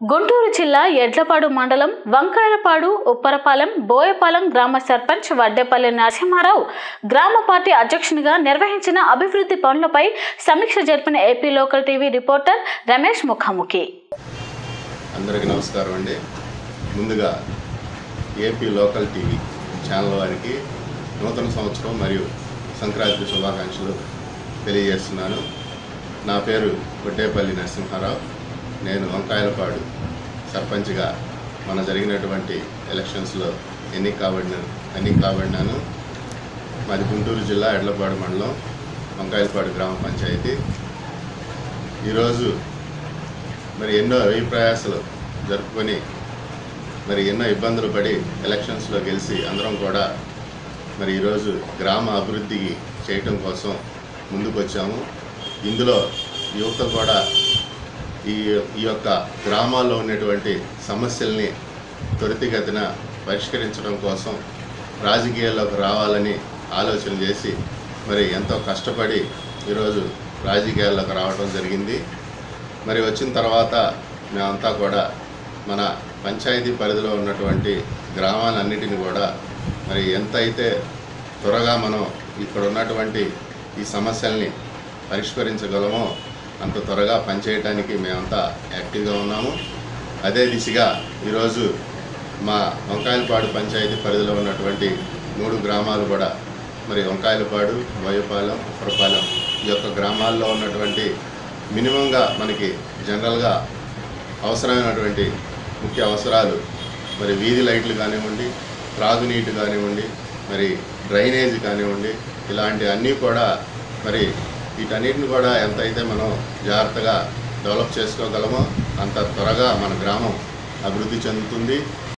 గుంటూరు జిల్లా ఎడ్లపాడు మండలం వంకాయలపాడు ఉప్పరపాలెం బోయపాలెం గ్రామ సర్పంచ్ వడ్డేపల్లి నరసింహారావు గ్రామ పార్టీ అధ్యక్షునిగా నిర్వహించిన అభివృద్ధి పనులపై సమీక్ష జరిపిన AP local TV reporter Ramesh ముఖాముఖి అందరికీ నమస్కారం అండి ముందుగా ఏపీ లోకల్ టీవీ ఛానల్ వారికి నూతన సంవత్సరం మరియు సంక్రాంతి శుభాకాంక్షలు తెలియజేస్తున్నాను నా పేరు గొడ్డేపల్లి నరసింహారావు నేను వంకాయలపాడు సర్పంచ్గా మన జరిగినటువంటి ఎలక్షన్స్లో ఎన్నిక కాబడిన ఎన్నిక కాబడినాను మాది గుంటూరు జిల్లా ఎడ్లపాడు మండలం వంకాయలపాడు గ్రామ పంచాయతీ ఈరోజు మరి ఎన్నో వ్యయ ప్రయాసాలు జరుపుకొని మరి ఎన్నో ఇబ్బందులు పడి ఎలక్షన్స్లో గెలిచి అందరం కూడా మరి ఈరోజు గ్రామ అభివృద్ధికి చేయటం కోసం ముందుకు వచ్చాము ఇందులో యువత కూడా ఈ ఈ యొక్క గ్రామాల్లో ఉన్నటువంటి సమస్యల్ని త్వరితగతిన పరిష్కరించడం కోసం రాజకీయాల్లోకి రావాలని ఆలోచన చేసి మరి ఎంతో కష్టపడి ఈరోజు రాజకీయాల్లోకి రావడం జరిగింది మరి వచ్చిన తర్వాత మేమంతా కూడా మన పంచాయతీ పరిధిలో ఉన్నటువంటి గ్రామాలన్నిటిని కూడా మరి ఎంత అయితే త్వరగా మనం ఇక్కడ ఉన్నటువంటి ఈ సమస్యల్ని పరిష్కరించగలమో అంత త్వరగా పనిచేయడానికి మేమంతా యాక్టివ్గా ఉన్నాము అదే దిశగా ఈరోజు మా వంకాయలపాడు పంచాయతీ పరిధిలో ఉన్నటువంటి మూడు గ్రామాలు కూడా మరి వంకాయలపాడు బోయపాలెం ఉప్పరపాలెం ఈ యొక్క గ్రామాల్లో ఉన్నటువంటి మినిమంగా మనకి జనరల్గా అవసరమైనటువంటి ముఖ్య అవసరాలు మరి వీధి లైట్లు కానివ్వండి త్రాగునీటి కానివ్వండి మరి డ్రైనేజ్ కానివ్వండి ఇలాంటి అన్నీ కూడా మరి వీటన్నిటిని కూడా ఎంతైతే మనం జాగ్రత్తగా డెవలప్ చేసుకోగలమో అంత త్వరగా మన గ్రామం అభివృద్ధి చెందుతుంది